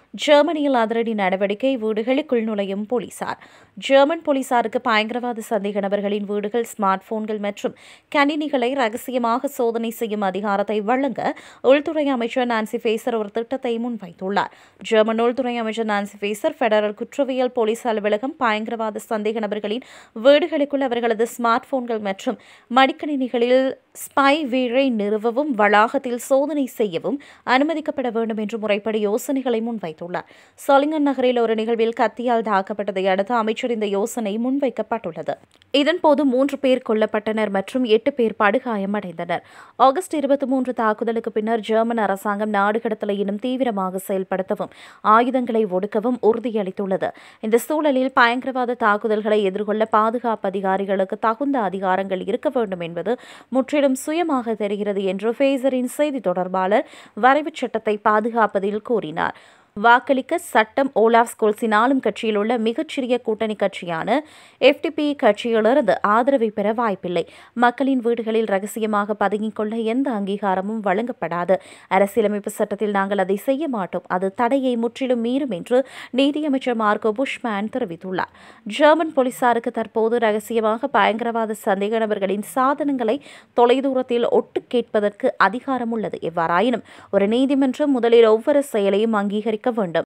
ஜெர்மனியில் அதிரடி நடவடிக்கை வீடுகளுக்குள் நுழையும் போலீசார் ஜெர்மன் போலீசாருக்கு பயங்கரவாத சந்தேக நபர்களின் வீடுகள் ஸ்மார்ட் போன்கள் மற்றும் கணினிகளை ரகசியமாக சோதனை செய்யும் அதிகாரத்தை வழங்க உள்துறை அமைச்சர் நான்சி ஃபேசர் ஒரு திட்டத்தை முன்வைத்துள்ளார் ஜெர்மன் உள்துறை அமைச்சர் நான்சி ஃபேசர் பெடரல் குற்றவியல் போலீஸ் அலுவலகம் பயங்கரவாத சந்தேக நபர்களின் வீடுகளுக்குள் அவர்களது ஸ்மார்ட் போன்கள் மற்றும் மடிக்கணினிகளில் ஸ்பை வீழை நிறுவவும் வளாகத்தில் சோதனை செய்யவும் அனுமதிக்கப்பட வேண்டும் என்று முறைப்படி யோசனைகளை முன்வைத்துள்ளார் சொலிங்கன் நகரில் ஒரு நிகழ்வில் கத்தியால் தாக்கப்பட்டதை அடுத்து அமைச்சர் இந்த யோசனை முன்வைக்கப்பட்டுள்ளது இதன்போது மூன்று பேர் கொல்லப்பட்டனர் மற்றும் எட்டு பேர் படுகாயமடைந்தனர் ஆகஸ்ட் இருபத்தி மூன்று தாக்குதலுக்கு பின்னர் ஜெர்மன் அரசாங்கம் நாடு கடத்தலை இன்னும் தீவிரமாக செயல்படுத்தவும் ஆயுதங்களை ஒடுக்கவும் உறுதியளித்துள்ளது இந்த சூழலில் பயங்கரவாத தாக்குதல்களை எதிர்கொள்ள பாதுகாப்பு அதிகாரிகளுக்கு தகுந்த அதிகாரங்கள் இருக்க வேண்டும் என்பது முற்றிலும் சுயமாக தெரிகிறது என்று ஃபேசரின் செய்தி தொடர்பாளர் வரைவுச் சட்டத்தை பாதுகாப்பதில் கூறினார் வாக்களிக்க சட்டம் ஓலாஃப் ஸ்கோல்ஸின் ஆளும் கட்சியில் உள்ள மிகச்சிறிய கூட்டணி கட்சியான எஃப்டிபி கட்சியிலிருந்து ஆதரவை பெற வாய்ப்பில்லை மக்களின் வீடுகளில் ரகசியமாக பதுங்கிக் கொள்ள எந்த அங்கீகாரமும் வழங்கப்படாது அரசியலமைப்பு சட்டத்தில் நாங்கள் அதை செய்ய மாட்டோம் அது தடையை முற்றிலும் மீறும் என்று நீதியமைச்சர் மார்கோ புஷ்மேன் தெரிவித்துள்ளார் ஜெர்மன் போலீசாருக்கு தற்போது ரகசியமாக பயங்கரவாத சந்தேக நபர்களின் சாதனங்களை தொலைதூரத்தில் ஒட்டு கேட்பதற்கு அதிகாரம் உள்ளது எவ்வாறாயினும் ஒரு நீதிமன்றம் முதலில் ஒவ்வொரு செயலையும் அங்கீகரிக்க வேண்டும்